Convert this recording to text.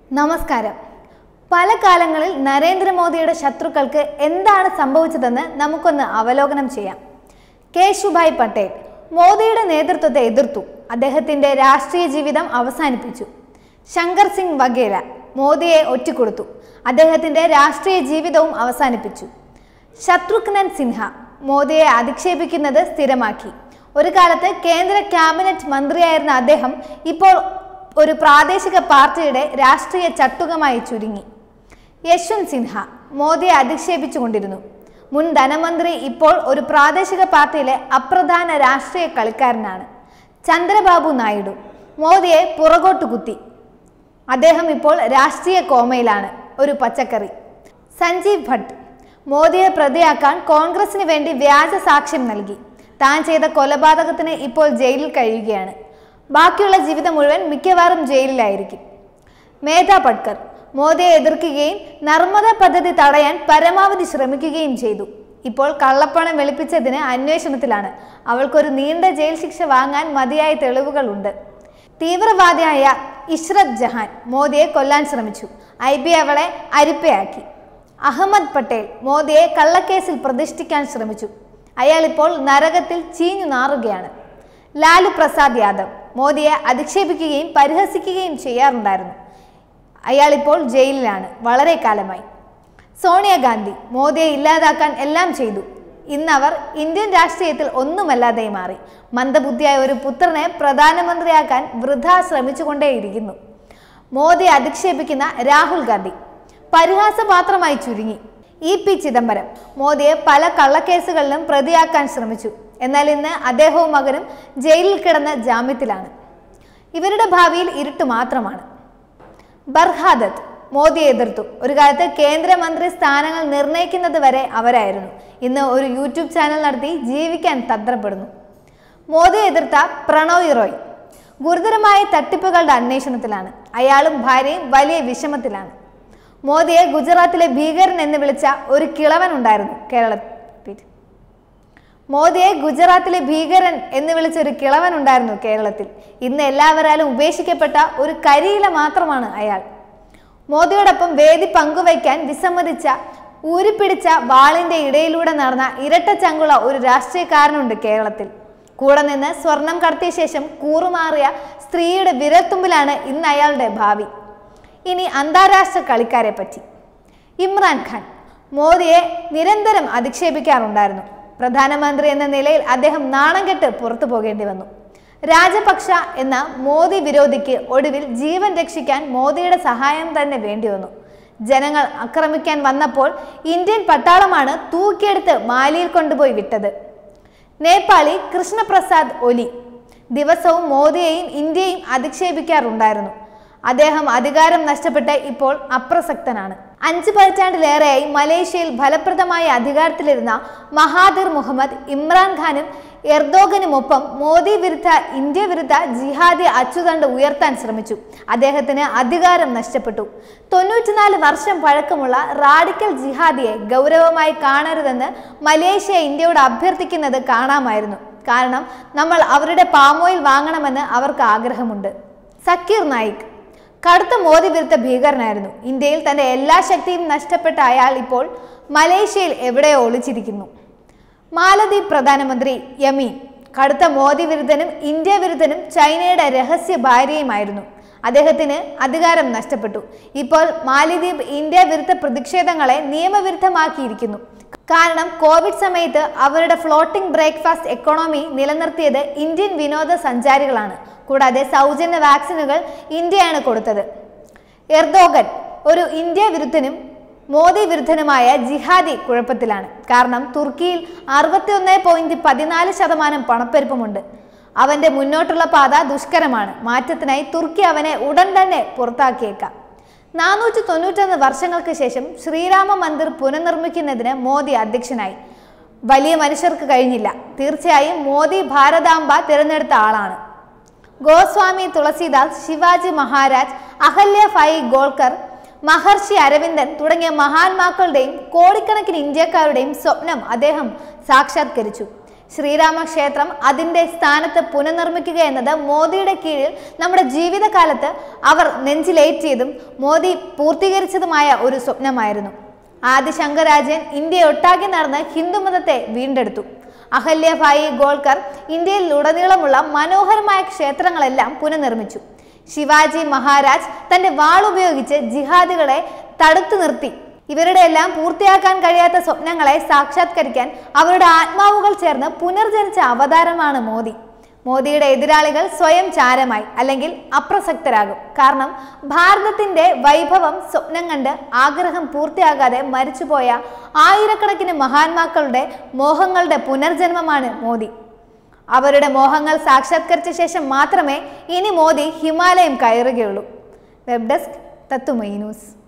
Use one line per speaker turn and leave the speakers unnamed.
നമസ്കാരം പല കാലങ്ങളിൽ നരേന്ദ്രമോദിയുടെ ശത്രുക്കൾക്ക് എന്താണ് സംഭവിച്ചതെന്ന് നമുക്കൊന്ന് അവലോകനം ചെയ്യാം കേശുഭായ് പട്ടേൽ മോദിയുടെ നേതൃത്വത്തെ എതിർത്തു അദ്ദേഹത്തിന്റെ രാഷ്ട്രീയ ജീവിതം അവസാനിപ്പിച്ചു ശങ്കർ സിംഗ് വഗേല മോദിയെ ഒറ്റിക്കൊടുത്തു അദ്ദേഹത്തിന്റെ രാഷ്ട്രീയ ജീവിതവും അവസാനിപ്പിച്ചു ശത്രുഘ്നൻ സിൻഹ മോദിയെ അധിക്ഷേപിക്കുന്നത് സ്ഥിരമാക്കി ഒരു കാലത്ത് കേന്ദ്ര ക്യാബിനറ്റ് മന്ത്രിയായിരുന്ന അദ്ദേഹം ഇപ്പോൾ ഒരു പ്രാദേശിക പാർട്ടിയുടെ രാഷ്ട്രീയ ചട്ടുകമായി ചുരുങ്ങി യശ്വന്ത് സിൻഹ മോദിയെ അധിക്ഷേപിച്ചുകൊണ്ടിരുന്നു മുൻ ധനമന്ത്രി ഇപ്പോൾ ഒരു പ്രാദേശിക പാർട്ടിയിലെ അപ്രധാന രാഷ്ട്രീയ കളിക്കാരനാണ് ചന്ദ്രബാബു നായിഡു മോദിയെ പുറകോട്ട് കുത്തി അദ്ദേഹം ഇപ്പോൾ രാഷ്ട്രീയ കോമയിലാണ് ഒരു പച്ചക്കറി സഞ്ജീവ് ഭട്ട് മോദിയെ പ്രതിയാക്കാൻ കോൺഗ്രസിന് വേണ്ടി വ്യാജ സാക്ഷ്യം നൽകി താൻ ചെയ്ത കൊലപാതകത്തിന് ഇപ്പോൾ ജയിലിൽ കഴിയുകയാണ് ബാക്കിയുള്ള ജീവിതം മുഴുവൻ മിക്കവാറും ജയിലിലായിരിക്കും മേധ പട്കർ മോദിയെ എതിർക്കുകയും നർമ്മദ പദ്ധതി തടയാൻ പരമാവധി ശ്രമിക്കുകയും ചെയ്തു ഇപ്പോൾ കള്ളപ്പണം വെളുപ്പിച്ചതിന് അന്വേഷണത്തിലാണ് അവൾക്കൊരു നീണ്ട ജയിൽ ശിക്ഷ വാങ്ങാൻ മതിയായ തെളിവുകളുണ്ട് തീവ്രവാദിയായ ഇഷ്റത് ജഹാൻ മോദിയെ കൊല്ലാൻ ശ്രമിച്ചു ഐ ബി അവളെ അരിപ്പയാക്കി അഹമ്മദ് പട്ടേൽ മോദിയെ കള്ളക്കേസിൽ പ്രതിഷ്ഠിക്കാൻ ശ്രമിച്ചു അയാൾ ഇപ്പോൾ നരകത്തിൽ ചീഞ്ഞു നാറുകയാണ് ലാലു പ്രസാദ് യാദവ് മോദിയെ അധിക്ഷേപിക്കുകയും പരിഹസിക്കുകയും ചെയ്യാറുണ്ടായിരുന്നു അയാൾ ഇപ്പോൾ ജയിലിലാണ് വളരെ കാലമായി സോണിയാഗാന്ധി മോദിയെ ഇല്ലാതാക്കാൻ എല്ലാം ചെയ്തു ഇന്ന് അവർ ഇന്ത്യൻ രാഷ്ട്രീയത്തിൽ ഒന്നുമല്ലാതെ മാറി മന്ദബുദ്ധിയായ ഒരു പുത്രനെ പ്രധാനമന്ത്രിയാക്കാൻ വൃഥ ശ്രമിച്ചുകൊണ്ടേയിരിക്കുന്നു മോദിയെ അധിക്ഷേപിക്കുന്ന രാഹുൽ ഗാന്ധി പരിഹാസപാത്രമായി ചുരുങ്ങി ഇ പി ചിദംബരം മോദിയെ പല കള്ളക്കേസുകളിലും പ്രതിയാക്കാൻ ശ്രമിച്ചു എന്നാൽ ഇന്ന് അദ്ദേഹവും മകനും ജയിലിൽ കിടന്ന ജാമ്യത്തിലാണ് ഇവരുടെ ഭാവിയിൽ ഇരുട്ട് മാത്രമാണ് ബർഹാദത്ത് മോദിയെ എതിർത്തു ഒരു കാലത്ത് കേന്ദ്രമന്ത്രി സ്ഥാനങ്ങൾ നിർണയിക്കുന്നത് വരെ അവരായിരുന്നു ഇന്ന് ഒരു യൂട്യൂബ് ചാനൽ നടത്തി ജീവിക്കാൻ തന്ത്രപ്പെടുന്നു മോദിയെ എതിർത്ത പ്രണോയ് റോയ് ഗുരുതരമായ തട്ടിപ്പുകളുടെ അന്വേഷണത്തിലാണ് അയാളും ഭാര്യയും വലിയ വിഷമത്തിലാണ് മോദിയെ ഗുജറാത്തിലെ ഭീകരൻ എന്ന് വിളിച്ച ഒരു കിളവൻ ഉണ്ടായിരുന്നു കേരളത്തിൽ മോദിയെ ഗുജറാത്തിലെ ഭീകരൻ എന്ന് വിളിച്ച ഒരു കിളവൻ ഉണ്ടായിരുന്നു കേരളത്തിൽ ഇന്ന് എല്ലാവരാലും ഉപേക്ഷിക്കപ്പെട്ട ഒരു കരിയില മാത്രമാണ് അയാൾ മോദിയോടൊപ്പം വേദി പങ്കുവയ്ക്കാൻ വിസമ്മതിച്ച ഊരിപ്പിടിച്ച വാളിന്റെ ഇടയിലൂടെ നടന്ന ഇരട്ടച്ചങ്കുള്ള ഒരു രാഷ്ട്രീയക്കാരനുണ്ട് കേരളത്തിൽ കൂടെ നിന്ന് സ്വർണം കടത്തിയ ശേഷം കൂറുമാറിയ സ്ത്രീയുടെ വിരൽത്തുമ്പിലാണ് ഇന്ന് അയാളുടെ ഭാവി ഇനി അന്താരാഷ്ട്ര കളിക്കാരെ പറ്റി ഇമ്രാൻഖാൻ മോദിയെ നിരന്തരം അധിക്ഷേപിക്കാറുണ്ടായിരുന്നു പ്രധാനമന്ത്രി എന്ന നിലയിൽ അദ്ദേഹം നാണം കെട്ട് പുറത്തു പോകേണ്ടി വന്നു രാജപക്ഷ എന്ന മോദി വിരോധിക്ക് ഒടുവിൽ ജീവൻ രക്ഷിക്കാൻ മോദിയുടെ സഹായം തന്നെ വേണ്ടി വന്നു ജനങ്ങൾ ആക്രമിക്കാൻ വന്നപ്പോൾ ഇന്ത്യൻ പട്ടാളമാണ് തൂക്കിയെടുത്ത് മാലിയിൽ കൊണ്ടുപോയി വിട്ടത് നേപ്പാളി കൃഷ്ണപ്രസാദ് ഒലി ദിവസവും മോദിയെയും ഇന്ത്യയും അധിക്ഷേപിക്കാറുണ്ടായിരുന്നു അദ്ദേഹം അധികാരം നഷ്ടപ്പെട്ട് ഇപ്പോൾ അപ്രസക്തനാണ് അഞ്ച് പതിറ്റാണ്ടിലേറെയായി മലേഷ്യയിൽ ഫലപ്രദമായ അധികാരത്തിലിരുന്ന മഹാദിർ മുഹമ്മദ് ഇമ്രാൻഖാനും എർദോഗനുമൊപ്പം മോദി വിരുദ്ധ ഇന്ത്യ വിരുദ്ധ ജിഹാദി അച്ചുതണ്ട് ഉയർത്താൻ ശ്രമിച്ചു അദ്ദേഹത്തിന് അധികാരം നഷ്ടപ്പെട്ടു തൊണ്ണൂറ്റിനാല് വർഷം പഴക്കമുള്ള റാഡിക്കൽ ജിഹാദിയെ ഗൗരവമായി കാണരുതെന്ന് മലേഷ്യ ഇന്ത്യയോട് അഭ്യർത്ഥിക്കുന്നത് കാണാമായിരുന്നു കാരണം നമ്മൾ അവരുടെ പാമോയിൽ വാങ്ങണമെന്ന് അവർക്ക് ആഗ്രഹമുണ്ട് സക്കീർ നായിക് കടുത്ത മോദി വിരുദ്ധ ഭീകരനായിരുന്നു ഇന്ത്യയിൽ തന്റെ എല്ലാ ശക്തിയും നഷ്ടപ്പെട്ട അയാൾ ഇപ്പോൾ മലേഷ്യയിൽ എവിടെയോ ഒളിച്ചിരിക്കുന്നു മാലദ്വീപ് പ്രധാനമന്ത്രി യമീൻ കടുത്ത മോദി വിരുദ്ധനും ഇന്ത്യ വിരുദ്ധനും ചൈനയുടെ രഹസ്യ ഭാര്യയുമായിരുന്നു അദ്ദേഹത്തിന് അധികാരം നഷ്ടപ്പെട്ടു ഇപ്പോൾ മാലിദ്വീപ് ഇന്ത്യ വിരുദ്ധ പ്രതിഷേധങ്ങളെ നിയമവിരുദ്ധമാക്കിയിരിക്കുന്നു കാരണം കോവിഡ് സമയത്ത് അവരുടെ ഫ്ലോട്ടിംഗ് ബ്രേക്ക്ഫാസ്റ്റ് എക്കോണമി നിലനിർത്തിയത് ഇന്ത്യൻ വിനോദസഞ്ചാരികളാണ് കൂടാതെ സൗജന്യ വാക്സിനുകൾ ഇന്ത്യയാണ് കൊടുത്തത് എർദോഗൻ ഒരു ഇന്ത്യ വിരുദ്ധനും മോദി വിരുദ്ധനുമായ ജിഹാദി കുഴപ്പത്തിലാണ് കാരണം തുർക്കിയിൽ അറുപത്തിയൊന്ന് പോയിന്റ് പതിനാല് ശതമാനം പണപ്പെരുപ്പമുണ്ട് അവന്റെ മുന്നോട്ടുള്ള പാത ദുഷ്കരമാണ് മാറ്റത്തിനായി തുർക്കി അവനെ ഉടൻ തന്നെ പുറത്താക്കിയേക്കാം നാനൂറ്റി തൊണ്ണൂറ്റൊന്ന് വർഷങ്ങൾക്ക് ശേഷം ശ്രീരാമ മന്ദിർ പുനർനിർമ്മിക്കുന്നതിന് മോദി അധ്യക്ഷനായി വലിയ മനുഷ്യർക്ക് കഴിഞ്ഞില്ല തീർച്ചയായും മോദി ഭാരതാംബ തിരഞ്ഞെടുത്ത ആളാണ് ഗോസ്വാമി തുളസിദാസ് ശിവാജി മഹാരാജ് അഹല്യ ഫൈ ഗോൾക്കർ മഹർഷി അരവിന്ദൻ തുടങ്ങിയ മഹാന്മാക്കളുടെയും കോടിക്കണക്കിന് ഇന്ത്യക്കാരുടെയും സ്വപ്നം അദ്ദേഹം സാക്ഷാത്കരിച്ചു ശ്രീരാമ ക്ഷേത്രം അതിൻ്റെ സ്ഥാനത്ത് പുനർനിർമ്മിക്കുക എന്നത് മോദിയുടെ കീഴിൽ നമ്മുടെ ജീവിതകാലത്ത് അവർ നെഞ്ചിലേറ്റിയതും മോദി പൂർത്തീകരിച്ചതുമായ ഒരു സ്വപ്നമായിരുന്നു ആദി ശങ്കരാചാര്യൻ ഇന്ത്യയൊട്ടാകെ നടന്ന് ഹിന്ദുമതത്തെ വീണ്ടെടുത്തു അഹല്യഭായി ഗോൾക്കർ ഇന്ത്യയിൽ ഉടനീളമുള്ള മനോഹരമായ ക്ഷേത്രങ്ങളെല്ലാം പുനർനിർമ്മിച്ചു ശിവാജി മഹാരാജ് തന്റെ വാളുപയോഗിച്ച് ജിഹാദികളെ തടുത്തു നിർത്തി ഇവരുടെ എല്ലാം പൂർത്തിയാക്കാൻ കഴിയാത്ത സ്വപ്നങ്ങളെ സാക്ഷാത്കരിക്കാൻ അവരുടെ ആത്മാവുകൾ ചേർന്ന് പുനർജനിച്ച അവതാരമാണ് മോദി മോദിയുടെ എതിരാളികൾ സ്വയം ചാരമായി അല്ലെങ്കിൽ അപ്രസക്തരാകും കാരണം ഭാരതത്തിന്റെ വൈഭവം സ്വപ്നം കണ്ട് ആഗ്രഹം പൂർത്തിയാകാതെ മരിച്ചുപോയ ആയിരക്കണക്കിന് മഹാന്മാക്കളുടെ മോഹങ്ങളുടെ പുനർജന്മമാണ് മോദി അവരുടെ മോഹങ്ങൾ സാക്ഷാത്കരിച്ച ശേഷം മാത്രമേ ഇനി മോദി ഹിമാലയം കയറുകയുള്ളൂ വെബ് ഡെസ്ക് തത്തുമൈ ന്യൂസ്